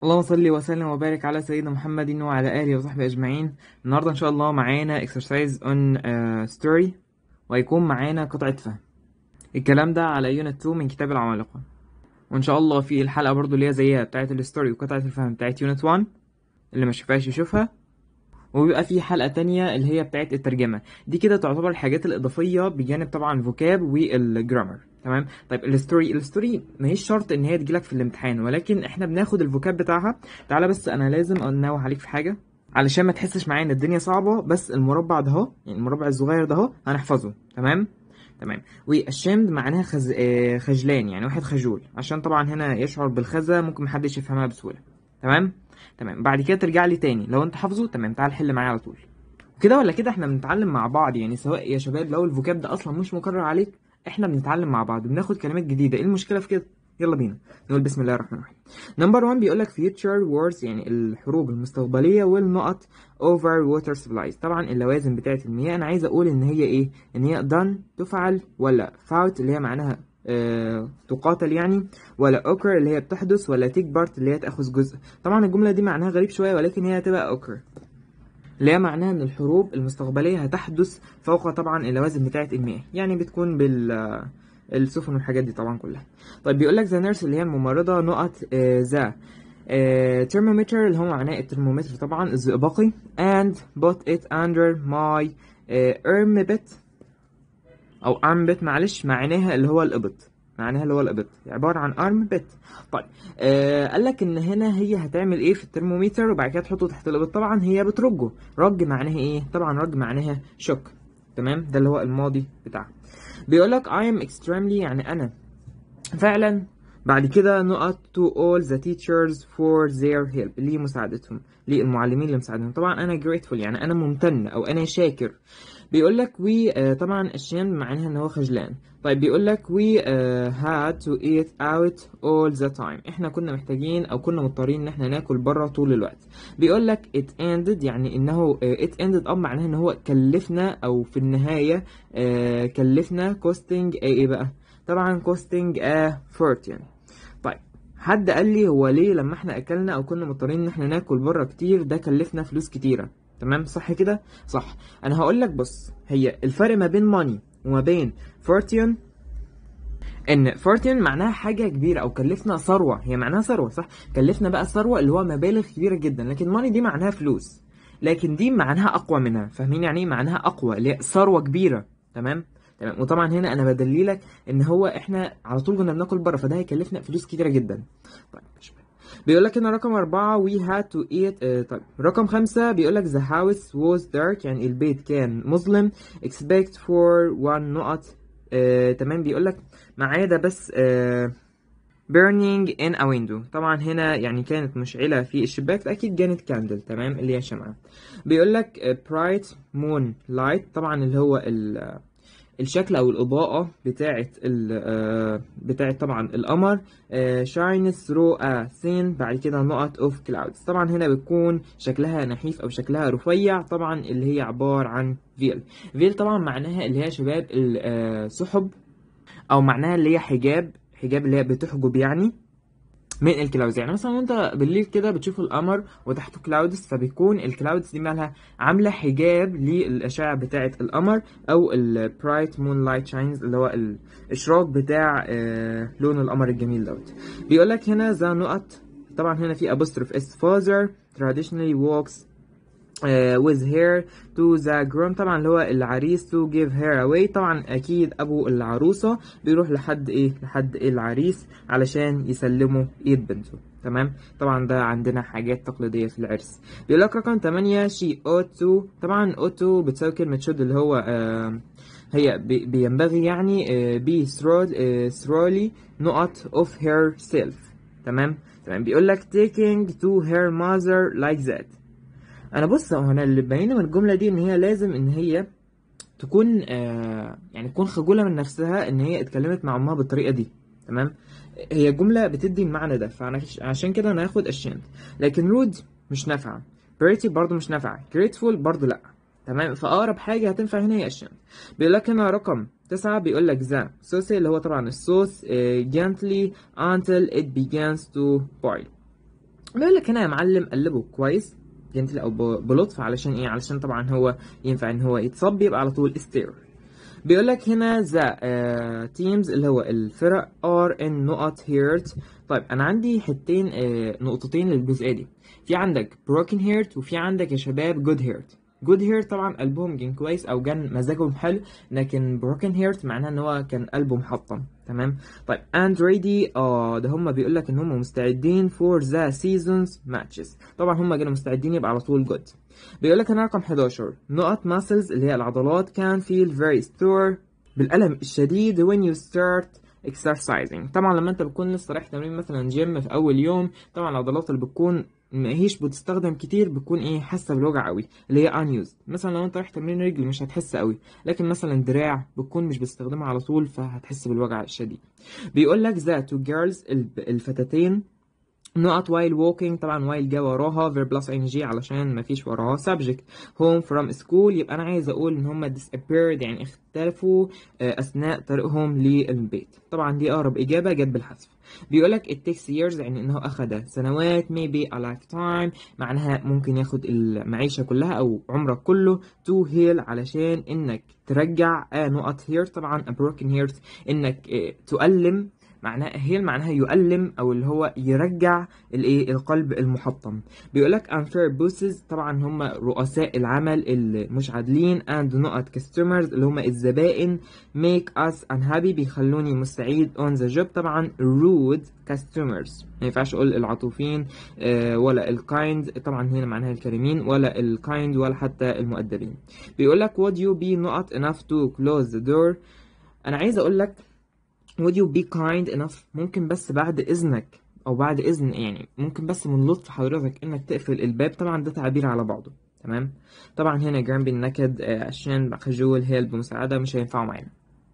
اللهم صل وسلم وبارك على سيدنا محمد وعلى اله وصحبه اجمعين النهارده ان شاء الله معانا exercise on uh, story وهيكون معانا قطعة فهم الكلام ده على يونت 2 من كتاب العمالقة وان شاء الله في الحلقة برضو اللي هي زيها بتاعة الستوري وقطعة الفهم بتاعة يونت 1 اللي ما شافهاش يشوفها وبيبقى في حلقة تانية اللي هي بتاعة الترجمة دي كده تعتبر الحاجات الإضافية بجانب طبعا الفوكاب والجرامر تمام طيب الستوري الستوري ما هيش شرط ان هي تجيلك في الامتحان ولكن احنا بناخد الفوكاب بتاعها تعالى بس انا لازم انوه عليك في حاجة علشان ما تحسش معايا ان الدنيا صعبة بس المربع ده اهو يعني المربع الصغير ده اهو هنحفظه تمام تمام والشمد معناها خز... آه، خجلان يعني واحد خجول عشان طبعا هنا يشعر بالخزة ممكن محدش يفهمها بسهولة تمام تمام بعد كده ترجع لي تاني لو انت حافظه تمام تعال حل معايا على طول كده ولا كده احنا بنتعلم مع بعض يعني سواء يا شباب لو الفوكاب ده اصلا مش مكرر عليك احنا بنتعلم مع بعض بناخد كلمات جديده ايه المشكله في كده يلا بينا نقول بسم الله الرحمن الرحيم نمبر 1 بيقول لك future words يعني الحروب المستقبليه والنقط over water supplies طبعا اللوازم بتاعه المياه انا عايز اقول ان هي ايه ان هي done تفعل ولا fought اللي هي معناها آه، تقاتل يعني ولا اوكر اللي هي بتحدث ولا تيك بارت اللي هي تاخذ جزء طبعا الجمله دي معناها غريب شويه ولكن هي هتبقى اوكر اللي هي معناها ان الحروب المستقبليه هتحدث فوق طبعا اللوازم بتاعه المياه يعني بتكون بال آه، السفن والحاجات دي طبعا كلها طيب بيقول لك ذا نيرس اللي هي الممرضه نقط ذا ترمومتر اللي هو معناه الترمومتر طبعا الزئبقي and put it under my uh, armpit او armpit معلش معناها اللي هو الابط معناها اللي هو الابط عباره عن armpit طيب آه قال لك ان هنا هي هتعمل ايه في الترمومتر وبعد كده تحطه تحت الابط طبعا هي بترجه رج معناها ايه طبعا رج معناها شك تمام ده اللي هو الماضي بتاعها بيقول لك I am extremely يعني انا فعلا بعد كده نقط to all the teachers for their help لمساعدتهم للمعلمين لمساعدتهم طبعا انا grateful يعني انا ممتن او انا شاكر بيقول لك we آه، طبعا الشام معناها ان هو خجلان طيب بيقول لك we uh, had to eat out all the time احنا كنا محتاجين او كنا مضطرين ان احنا ناكل بره طول الوقت بيقول لك it ended يعني انه آه، it ended up معناها ان هو كلفنا او في النهاية آه، كلفنا costing آه، ايه بقى طبعا costing a fortune طيب حد قال لي هو ليه لما احنا اكلنا او كنا مضطرين ان احنا ناكل بره كتير ده كلفنا فلوس كتيره تمام صح كده صح انا هقول لك بص هي الفرق ما بين ماني وما بين فورتيون ان فورتيون معناها حاجه كبيره او كلفنا ثروه هي معناها ثروه صح كلفنا بقى ثروه اللي هو مبالغ كبيره جدا لكن ماني دي معناها فلوس لكن دي معناها اقوى منها فاهمين يعني ايه معناها اقوى اللي هي ثروه كبيره تمام تمام وطبعا هنا انا بدليلك ان هو احنا على طول كنا بناكل بره فده هيكلفنا فلوس كتيره جدا طيب مش مهم. بيقول لك هنا رقم أربعة we had to eat آه طيب رقم خمسة بيقول لك the house was dark يعني البيت كان مظلم expect for one نقط آه تمام بيقول لك ما عدا بس آه burning in a window طبعا هنا يعني كانت مشعلة في الشباك فأكيد كانت كاندل تمام اللي هي شمعة بيقول لك آه، bright moon light طبعا اللي هو ال الشكل او الاضاءه بتاعه ال آه، بتاعه طبعا القمر شاينز ثرو ا thin بعد كده نقط اوف كلاودز طبعا هنا بتكون شكلها نحيف او شكلها رفيع طبعا اللي هي عباره عن فيل فيل طبعا معناها اللي هي شباب السحب او معناها اللي هي حجاب حجاب اللي هي بتحجب يعني من الكلاودز يعني مثلا وانت بالليل كده بتشوف القمر وتحته كلاودز فبيكون الكلاودز دي مالها عامله حجاب للاشعه بتاعه القمر او البرايت مون لايت شاينز اللي هو الاشراق بتاع آه، لون القمر الجميل دوت بيقول لك هنا ذا نقط طبعا هنا في apostrophe s father traditionally walks uh, with her to the groom طبعا اللي هو العريس to give her away طبعا اكيد ابو العروسه بيروح لحد ايه لحد العريس علشان يسلمه ايد بنته تمام طبعا ده عندنا حاجات تقليديه في العرس بيقول لك رقم 8 she ought to طبعا ought to بتساوي كلمه should اللي هو آه هي بي- بينبغي يعني آه be through آه thoroughly نقط of herself تمام تمام بيقول لك taking to her mother like that انا بص هو انا اللي باينه من الجمله دي ان هي لازم ان هي تكون آه يعني تكون خجوله من نفسها ان هي اتكلمت مع امها بالطريقه دي تمام هي جمله بتدي المعنى ده فعشان كده انا هاخد اشنت لكن رود مش نافعه بريتي برضو مش نافعه grateful برضو لا تمام فاقرب حاجه هتنفع هنا هي اشنت بيقول لك هنا رقم تسعة بيقول لك ذا سوسي اللي هو طبعا الصوص آه، gently until it begins to boil بيقول لك هنا يا معلم قلبه كويس جنتل او ب- بلطف علشان ايه علشان طبعا هو ينفع ان هو يتصب يبقى على طول ستير بيقول لك هنا ذا تيمز اللي هو الفرق ار ان نقط هيرت طيب انا عندي حتتين آه، نقطتين للجزئيه دي في عندك بروكن هيرت وفي عندك يا شباب جود هيرت جود هيرت طبعا قلبهم كان كويس او كان مزاجهم حلو لكن بروكن هيرت معناه ان هو كان قلبه محطم تمام طيب اند ريدي اه ده هم بيقول لك ان هم مستعدين فور ذا سيزونز ماتشز طبعا هم كانوا مستعدين يبقى على طول جود بيقول لك هنا رقم 11 نقط ماسلز اللي هي العضلات can feel very sore بالألم الشديد when you start exercising طبعا لما انت بتكون لسه رايح تمرين مثلا جيم في اول يوم طبعا العضلات اللي بتكون ما هيش بتستخدم كتير بتكون ايه حاسه بالوجع قوي اللي هي unused مثلا لو انت رايح تمرين رجل مش هتحس قوي لكن مثلا دراع بتكون مش بتستخدمها على طول فهتحس بالوجع الشديد بيقول لك ذا تو جيرلز الفتاتين نقط while walking طبعا while جا وراها verb plus ing علشان ما فيش وراها subject home from school يبقى انا عايز اقول ان هم disappeared يعني اختلفوا آه، اثناء طريقهم للبيت طبعا دي اقرب اجابه جت بالحذف بيقول لك it takes years يعني انه اخذ سنوات maybe a lifetime معناها ممكن ياخد المعيشه كلها او عمرك كله to heal علشان انك ترجع آه نقط here طبعا a broken heart انك آه، تؤلم معناها هيل معناها يؤلم او اللي هو يرجع الايه القلب المحطم بيقول لك unfair bosses طبعا هم رؤساء العمل المش عادلين and نقط customers اللي هم الزبائن make us unhappy بيخلوني مستعيد on the job طبعا rude customers ما ينفعش اقول العطوفين آه، ولا الكايند طبعا هنا معناها الكريمين ولا الكايند ولا حتى المؤدبين بيقول لك would you be not enough to close the door انا عايز اقول لك would you be kind enough ممكن بس بعد إذنك أو بعد إذن يعني ممكن بس من لطف حضرتك إنك تقفل الباب طبعا ده تعبير على بعضه تمام طبعا هنا جرامبي النكد آه، عشان خجول هيلب مساعدة مش هينفعوا معانا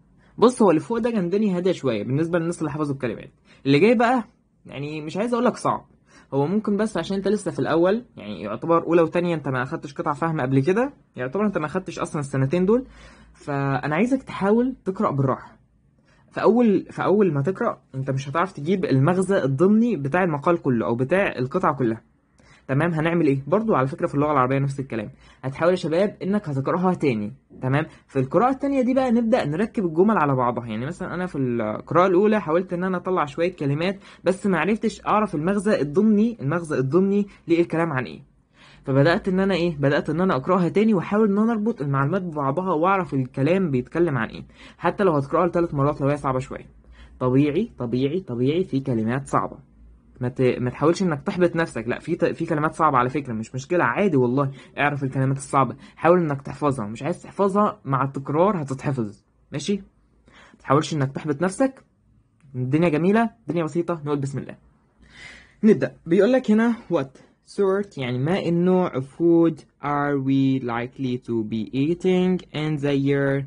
بص هو اللي فوق ده كان الدنيا هادية شوية بالنسبة للناس اللي حفظوا الكلمات اللي جاي بقى يعني مش عايز أقولك صعب هو ممكن بس عشان انت لسه في الاول يعني يعتبر اولى وتانية انت ما اخدتش قطع فهم قبل كده يعتبر انت ما اخدتش اصلا السنتين دول فانا عايزك تحاول تقرا بالراحه في اول في اول ما تقرا انت مش هتعرف تجيب المغزى الضمني بتاع المقال كله او بتاع القطعه كلها تمام هنعمل ايه برضو على فكره في اللغه العربيه نفس الكلام هتحاول يا شباب انك هتقراها تاني تمام في القراءه التانية دي بقى نبدا نركب الجمل على بعضها يعني مثلا انا في القراءه الاولى حاولت ان انا اطلع شويه كلمات بس ما عرفتش اعرف المغزى الضمني المغزى الضمني للكلام عن ايه فبدات ان انا ايه بدات ان انا اقراها تاني واحاول ان انا اربط المعلومات ببعضها واعرف الكلام بيتكلم عن ايه حتى لو هتقراها لثلاث مرات لو هي صعبه شويه طبيعي طبيعي طبيعي في كلمات صعبه ما ت... ما تحاولش انك تحبط نفسك لا في ت... في كلمات صعبه على فكره مش مشكله عادي والله اعرف الكلمات الصعبه حاول انك تحفظها مش عايز تحفظها مع التكرار هتتحفظ ماشي ما تحاولش انك تحبط نفسك الدنيا جميله الدنيا بسيطه نقول بسم الله نبدا بيقول لك هنا what sort يعني ما النوع of food are we likely to be eating in the year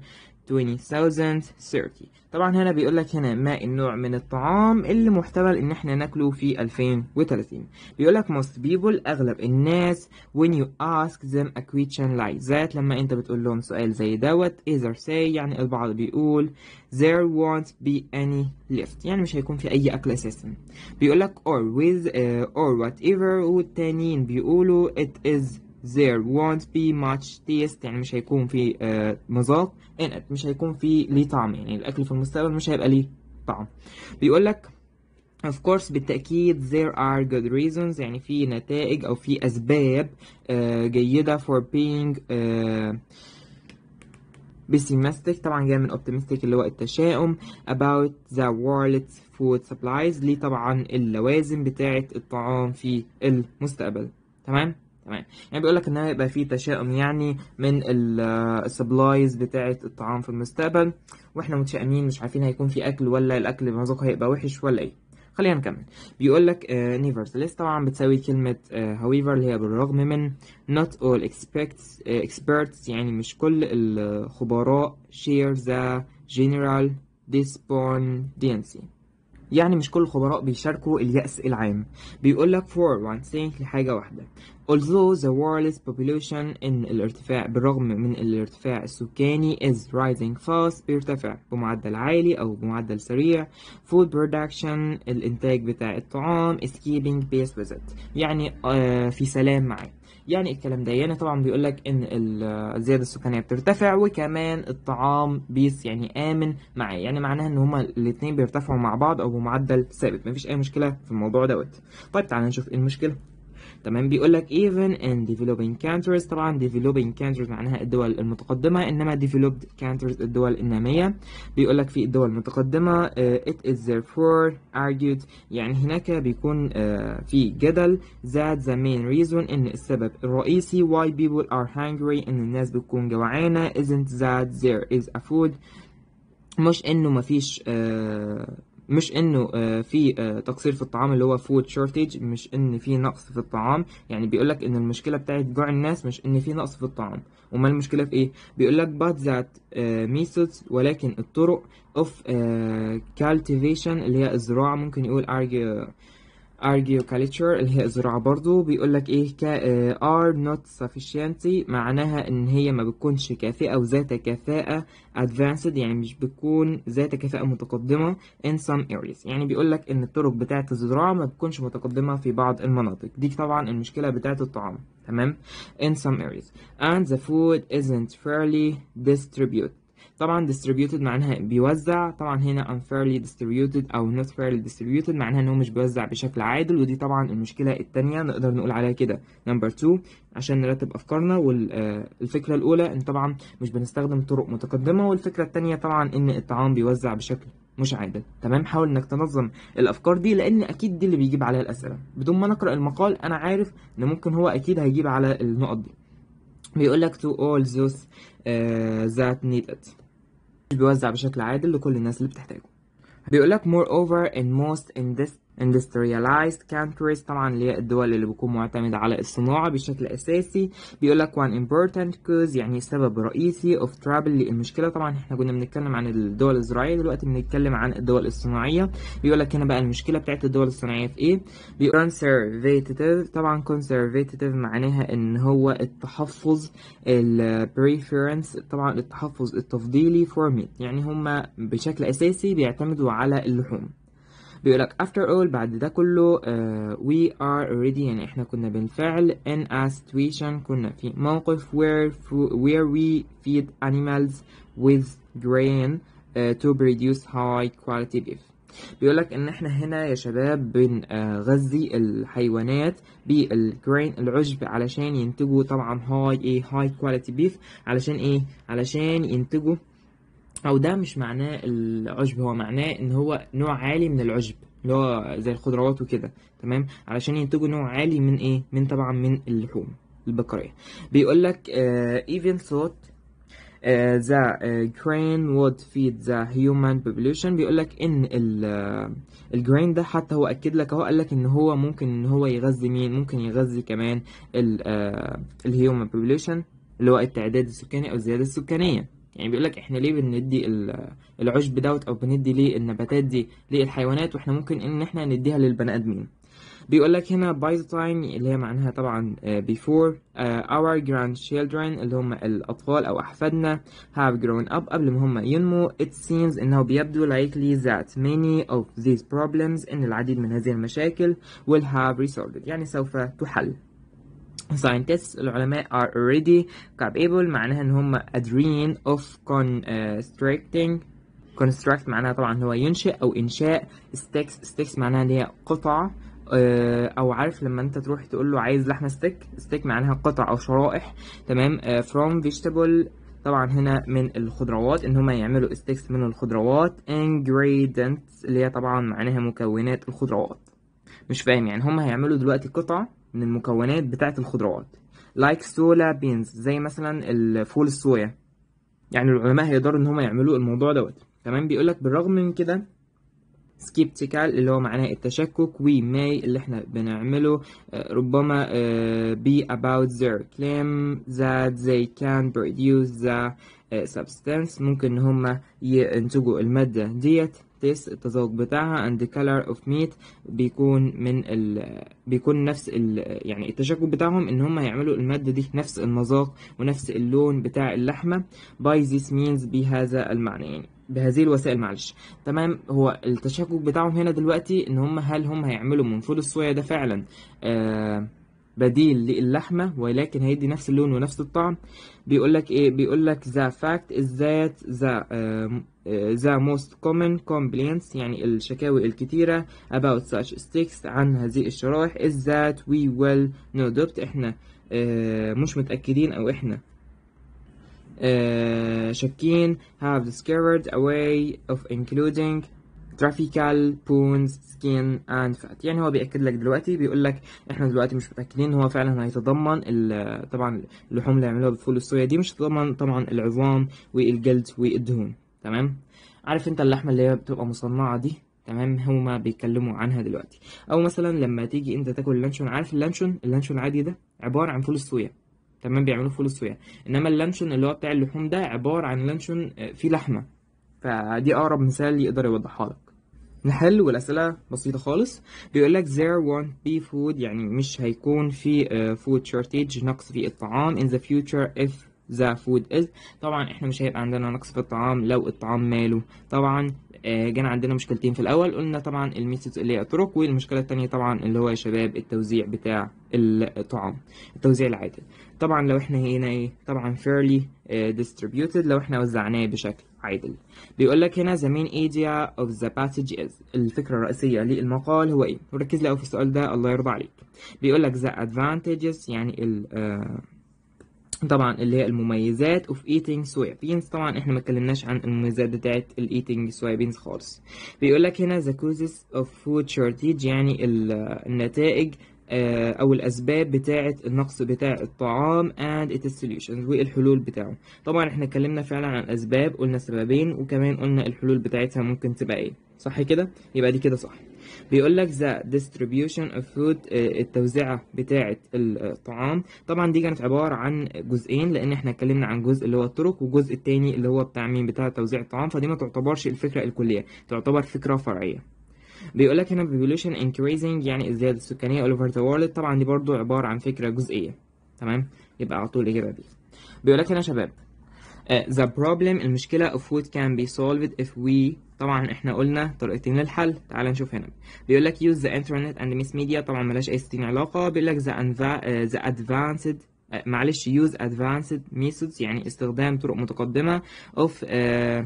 2030 طبعا هنا بيقول لك هنا ما النوع من الطعام اللي محتمل ان احنا ناكله في 2030 بيقول لك most people اغلب الناس when you ask them a question like that لما انت بتقول لهم سؤال زي دوت either say يعني البعض بيقول there won't be any left يعني مش هيكون في اي اكل اساسا بيقول لك or with uh, or whatever والتانيين بيقولوا it is there won't be much taste يعني مش هيكون في آه، مذاق in it مش هيكون في ليه طعم يعني الأكل في المستقبل مش هيبقى ليه طعم بيقول لك of course بالتأكيد there are good reasons يعني في نتائج أو في أسباب آه، جيدة for being آه، pessimistic طبعا جاي من optimistic اللي هو التشاؤم about the world's food supplies ليه طبعا اللوازم بتاعة الطعام في المستقبل تمام تمام يعني بيقول لك ان هيبقى في تشاؤم يعني من السبلايز بتاعه الطعام في المستقبل واحنا متشائمين مش عارفين هيكون في اكل ولا الاكل مذاقه هيبقى وحش ولا ايه خلينا نكمل بيقول لك nevertheless طبعا بتساوي كلمة uh, however اللي هي بالرغم من not all experts, uh, experts يعني مش كل الخبراء share the general despondency يعني مش كل الخبراء بيشاركوا اليأس العام بيقول لك for one thing لحاجة واحدة although the world's population إن الارتفاع بالرغم من الارتفاع السكاني is rising fast بيرتفع بمعدل عالي أو بمعدل سريع food production الإنتاج بتاع الطعام is keeping pace with it يعني آه في سلام معاه يعني الكلام ده يعني طبعا بيقول لك ان الزياده السكانيه بترتفع وكمان الطعام بيس يعني امن معاه يعني معناها ان هما الاثنين بيرتفعوا مع بعض او بمعدل ثابت مفيش اي مشكله في الموضوع دوت طيب تعالى نشوف ايه المشكله تمام بيقول لك even in developing countries طبعا developing countries معناها الدول المتقدمة إنما developed countries الدول النامية بيقول لك في الدول المتقدمة uh, it is therefore argued يعني هناك بيكون uh, في جدل that the main reason إن السبب الرئيسي why people are hungry إن الناس بتكون جوعانة isn't that there is a food مش إنه مفيش uh, مش انه في تقصير في الطعام اللي هو فود شورتج مش ان في نقص في الطعام يعني بيقول لك ان المشكله بتاعت جوع الناس مش ان في نقص في الطعام امال المشكله في ايه بيقول لك but that methods ولكن الطرق of cultivation اللي هي الزراعه ممكن يقول argue agriculture اللي هي الزراعة برضو بيقول لك ايه كا are not sufficiently معناها ان هي ما بتكونش كافئة وذات كفاءة advanced يعني مش بتكون ذات كفاءة متقدمة in some areas يعني بيقول لك ان الطرق بتاعة الزراعة ما بتكونش متقدمة في بعض المناطق دي طبعا المشكلة بتاعة الطعام تمام in some areas and the food isn't fairly distributed طبعا distributed معناها بيوزع طبعا هنا unfairly distributed او not fairly distributed معناها ان هو مش بيوزع بشكل عادل ودي طبعا المشكلة التانية نقدر نقول عليها كده number two عشان نرتب افكارنا والفكرة الاولى ان طبعا مش بنستخدم طرق متقدمة والفكرة التانية طبعا ان الطعام بيوزع بشكل مش عادل تمام حاول انك تنظم الافكار دي لان اكيد دي اللي بيجيب عليها الاسئله بدون ما نقرا المقال انا عارف ان ممكن هو اكيد هيجيب على النقط دي بيقول لك to all those uh, that need it بيوزع بشكل عادل لكل الناس اللي بتحتاجه بيقول لك moreover in most industrialized countries طبعا اللي هي الدول اللي بتكون معتمدة على الصناعة بشكل أساسي بيقول لك one important cause يعني سبب رئيسي of trouble للمشكلة طبعا احنا كنا بنتكلم عن الدول الزراعية دلوقتي بنتكلم عن الدول الصناعية بيقول لك هنا بقى المشكلة بتاعت الدول الصناعية في ايه بيقول conservative طبعا conservative معناها ان هو التحفظ ال preference طبعا التحفظ التفضيلي for meat يعني هما بشكل أساسي بيعتمدوا على اللحوم بيقولك after all بعد ده كله uh, we are already يعني احنا كنا بالفعل in a situation كنا في موقف where, where we feed animals with grain uh, to produce high quality beef بيقولك ان احنا هنا يا شباب بنغذي الحيوانات بالجرين العشب علشان ينتجوا طبعا هاي ايه هاي كواليتي بيف علشان ايه علشان ينتجوا او ده مش معناه العشب هو معناه ان هو نوع عالي من العشب اللي هو زي الخضروات وكده تمام علشان ينتجوا نوع عالي من ايه من طبعا من اللحوم البقريه بيقول لك uh, even thought uh, the uh, grain would feed the human population بيقول لك ان الجرين ده حتى هو اكد لك اهو قال لك ان هو ممكن ان هو يغذي مين ممكن يغذي كمان الهيومن population اللي هو التعداد السكاني او الزياده السكانيه يعني بيقول لك احنا ليه بندي العشب دوت او بندي ليه النباتات دي للحيوانات واحنا ممكن ان احنا نديها للبني ادمين بيقول لك هنا by the time اللي هي معناها طبعا before uh, our grandchildren اللي هم الأطفال أو أحفادنا have grown up قبل ما هم ينمو it seems إنه بيبدو likely that many of these problems إن العديد من هذه المشاكل will have resolved يعني سوف تحل scientists العلماء are already capable معناها ان هم قادرين of constructing construct معناها طبعا هو ينشئ او انشاء sticks sticks معناها اللي هي قطع او عارف لما انت تروح تقول له عايز لحمه ستيك ستيك معناها قطع او شرائح تمام from vegetable طبعا هنا من الخضروات ان هم يعملوا ستيكس من الخضروات ingredients اللي هي طبعا معناها مكونات الخضروات مش فاهم يعني هم هيعملوا دلوقتي قطع من المكونات بتاعة الخضروات like soya beans زي مثلا الفول الصويا يعني العلماء هيقدروا ان هم يعملوا الموضوع دوت تمام بيقولك بالرغم من كده skeptical اللي هو معناه التشكك we may اللي احنا بنعمله ربما be about their claim that they can produce the substance ممكن ان هم ينتجوا المادة ديت taste التذوق بتاعها and the color of meat بيكون من ال بيكون نفس ال يعني التشكل بتاعهم ان هم يعملوا المادة دي نفس المذاق ونفس اللون بتاع اللحمة by this means بهذا المعنى يعني بهذه الوسائل معلش تمام هو التشكك بتاعهم هنا دلوقتي ان هم هل هم هيعملوا من فول الصويا ده فعلا آه بديل للحمة ولكن هيدي نفس اللون ونفس الطعم بيقول لك ايه بيقول لك the fact is that the uh, the most common complaints يعني الشكاوي الكتيرة about such sticks عن هذه الشرائح is that we will not احنا uh, مش متأكدين او احنا uh, شاكين have discovered a way of including graphical bones skin and fat يعني هو بيأكد لك دلوقتي بيقول لك احنا دلوقتي مش متأكدين هو فعلا هيتضمن طبعا اللحوم اللي هيعملوها بفول الصويا دي مش هتضمن طبعا العظام والجلد والدهون تمام عارف انت اللحمة اللي هي بتبقى مصنعة دي تمام هما بيتكلموا عنها دلوقتي او مثلا لما تيجي انت تاكل اللانشون عارف اللانشون اللانشون العادي ده عبارة عن فول الصويا تمام بيعملوا فول الصويا انما اللانشون اللي هو بتاع اللحوم ده عبارة عن لانشون فيه لحمة فدي اقرب مثال يقدر يوضحها لك نحل والأسئلة بسيطة خالص بيقول لك there won't be food يعني مش هيكون في uh, food shortage نقص في الطعام in the future if the food is طبعا احنا مش هيبقى عندنا نقص في الطعام لو الطعام ماله طبعا آه جانا عندنا مشكلتين في الأول قلنا طبعا الميثودز اللي هي الطرق والمشكلة التانية طبعا اللي هو يا شباب التوزيع بتاع الطعام التوزيع العادل طبعا لو احنا هنا ايه طبعا fairly uh, distributed لو احنا وزعناه بشكل عادل بيقول لك هنا the main idea of the passage is الفكرة الرئيسية للمقال هو ايه وركز لي في السؤال ده الله يرضى عليك بيقول لك the advantages يعني ال uh, طبعا اللي هي المميزات of eating soya beans طبعا احنا ما اتكلمناش عن المميزات بتاعت ال eating soya beans خالص بيقول لك هنا the causes of food shortage يعني النتائج او الاسباب بتاعه النقص بتاع الطعام and its solutions والحلول بتاعه طبعا احنا اتكلمنا فعلا عن اسباب قلنا سببين وكمان قلنا الحلول بتاعتها ممكن تبقى ايه صح كده يبقى دي كده صح بيقول لك the distribution of food التوزيعة بتاعة الطعام طبعا دي كانت عبارة عن جزئين لأن احنا اتكلمنا عن جزء اللي هو الطرق والجزء التاني اللي هو بتاع مين بتاع توزيع الطعام فدي ما تعتبرش الفكرة الكلية تعتبر فكرة فرعية بيقول لك هنا population increasing يعني الزيادة السكانية all over the world طبعا دي برضو عبارة عن فكرة جزئية تمام يبقى على طول الإجابة دي بيقول لك هنا يا شباب uh, the problem المشكلة of food can be solved if we طبعا احنا قلنا طريقتين للحل تعال نشوف هنا بيقول لك use the internet and mass media طبعا ملهاش اي ستين علاقة بيقول لك the, uh, the advanced uh, معلش use advanced methods يعني استخدام طرق متقدمة of uh,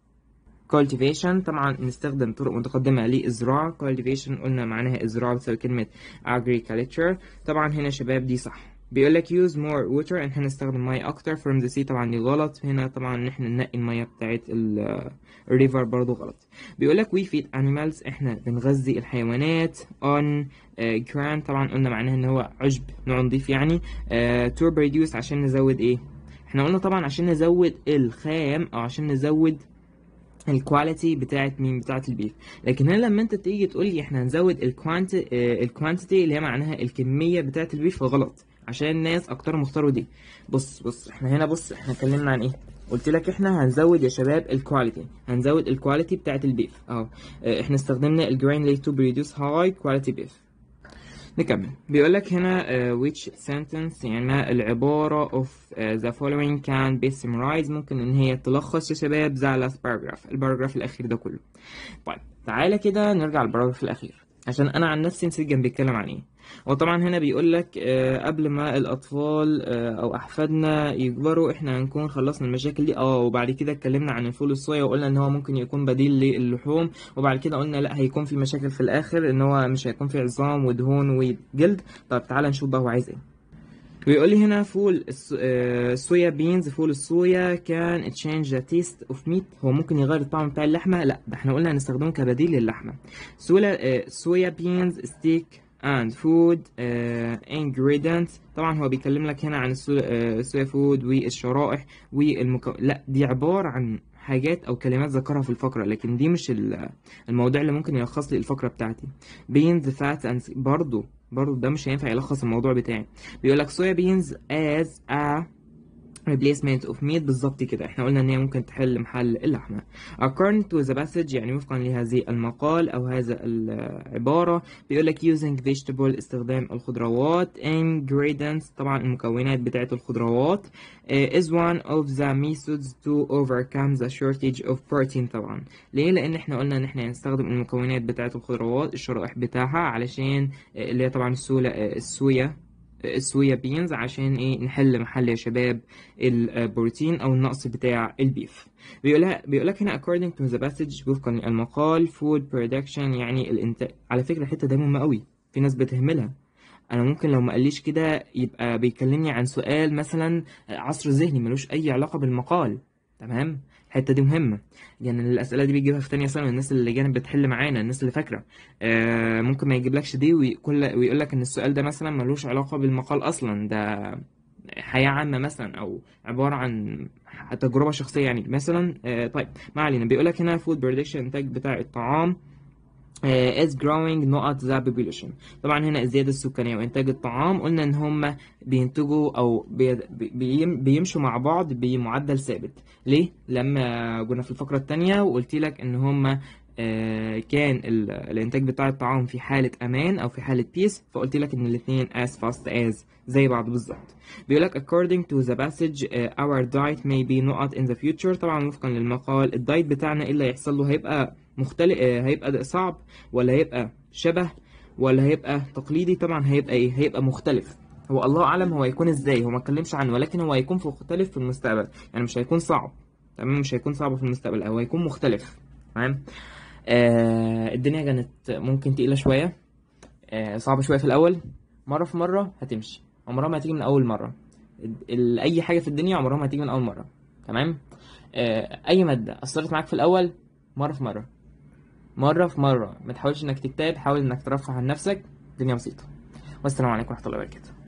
cultivation طبعا نستخدم طرق متقدمة للزراعة cultivation قلنا معناها الزراعة بتساوي كلمة agriculture طبعا هنا شباب دي صح بيقول لك use more water ان احنا نستخدم مية اكتر from the sea طبعا دي غلط هنا طبعا ان احنا ننقي المية بتاعت الريفر برضو غلط بيقول لك we feed animals احنا بنغذي الحيوانات on uh, ground طبعا قلنا معناها ان هو عشب نوع نضيف يعني uh, to produce عشان نزود ايه احنا قلنا طبعا عشان نزود الخام او عشان نزود الكواليتي بتاعت مين بتاعت البيف لكن هنا لما انت تيجي تقول لي احنا هنزود الكوانتي الكوانتيتي اللي هي معناها الكميه بتاعت البيف فغلط عشان الناس اكتر مختاروا دي بص بص احنا هنا بص احنا اتكلمنا عن ايه قلت لك احنا هنزود يا شباب الكواليتي هنزود الكواليتي بتاعت البيف اهو احنا استخدمنا الجرين ليه تو بريدوس هاي كواليتي بيف نكمل بيقول لك هنا uh, which sentence يعني العبارة of uh, the following can be summarized ممكن ان هي تلخص يا شباب the last paragraph الباراجراف الاخير ده كله طيب تعالى كده نرجع للباراجراف الاخير عشان انا عن نفسي نسيت كان بيتكلم عن ايه وطبعا هنا بيقول لك آه قبل ما الاطفال آه او احفادنا يكبروا احنا هنكون خلصنا المشاكل دي اه وبعد كده اتكلمنا عن الفول الصويا وقلنا ان هو ممكن يكون بديل للحوم وبعد كده قلنا لا هيكون في مشاكل في الاخر ان هو مش هيكون في عظام ودهون وجلد طب تعالى نشوف بقى هو عايز ايه بيقول لي هنا فول الصويا بينز فول الصويا كان تشينج ذا تيست اوف ميت هو ممكن يغير الطعم بتاع اللحمه لا ده احنا قلنا هنستخدمه كبديل للحمه صويا بينز ستيك and food uh, ingredients طبعا هو بيكلم لك هنا عن الصويا فود والشرائح والمكون لا دي عبارة عن حاجات او كلمات ذكرها في الفقرة لكن دي مش الموضوع اللي ممكن يلخص لي الفقرة بتاعتي beans fat and برضو برضو ده مش هينفع يلخص الموضوع بتاعي بيقول لك soya beans as a replacement of meat بالظبط كده احنا قلنا ان هي ممكن تحل محل اللحمة according to the passage يعني وفقا لهذه المقال او هذا العبارة بيقول لك using vegetable استخدام الخضروات ingredients طبعا المكونات بتاعة الخضروات uh, is one of the methods to overcome the shortage of protein طبعا ليه لان احنا قلنا ان احنا هنستخدم المكونات بتاعة الخضروات الشرائح بتاعها علشان uh, اللي هي طبعا السولة uh, السويا السويا بينز عشان ايه نحل محل يا شباب البروتين او النقص بتاع البيف بيقولها بيقولك هنا according to the passage وفقا للمقال food production يعني الانتاج على فكرة الحتة دي مهمة قوي في ناس بتهملها انا ممكن لو ما قاليش كده يبقى بيكلمني عن سؤال مثلا عصر ذهني ملوش اي علاقة بالمقال تمام الحته دي مهمه يعني الاسئله دي بيجيبها في تانية ثانوي الناس اللي جانب بتحل معانا الناس اللي فاكره آه ممكن ما يجيبلكش دي ويقول ويقول لك ان السؤال ده مثلا ملوش علاقه بالمقال اصلا ده حياة عامة مثلا أو عبارة عن تجربة شخصية يعني مثلا آه طيب ما علينا بيقول لك هنا food production إنتاج بتاع الطعام uh, is growing not the population طبعا هنا الزيادة السكانية وإنتاج الطعام قلنا إن هم بينتجوا أو بي بي بيمشوا مع بعض بمعدل ثابت ليه؟ لما كنا في الفقرة التانية وقلت لك إن هم آه كان الإنتاج بتاع الطعام في حالة أمان أو في حالة بيس فقلت لك إن الاتنين as fast as زي بعض بالظبط بيقول لك according to the passage uh, our diet may be not in the future طبعا وفقا للمقال الدايت بتاعنا إيه اللي هيحصل له هيبقى مختلف هيبقى صعب ولا هيبقى شبه ولا هيبقى تقليدي طبعا هيبقى ايه هيبقى مختلف هو الله اعلم هو هيكون ازاي هو ما اتكلمش عنه ولكن هو هيكون في مختلف في المستقبل يعني مش هيكون صعب تمام مش هيكون صعب في المستقبل هو هيكون مختلف تمام آه الدنيا كانت ممكن تقيله شويه آه صعبه شويه في الاول مره في مره هتمشي عمرها ما هتيجي من اول مره اي حاجه في الدنيا عمرها ما هتيجي من اول مره تمام آه اي ماده اثرت معاك في الاول مره في مره مرة في مرة ما تحاولش انك تكتب حاول انك ترفع عن نفسك الدنيا بسيطة والسلام عليكم ورحمة الله وبركاته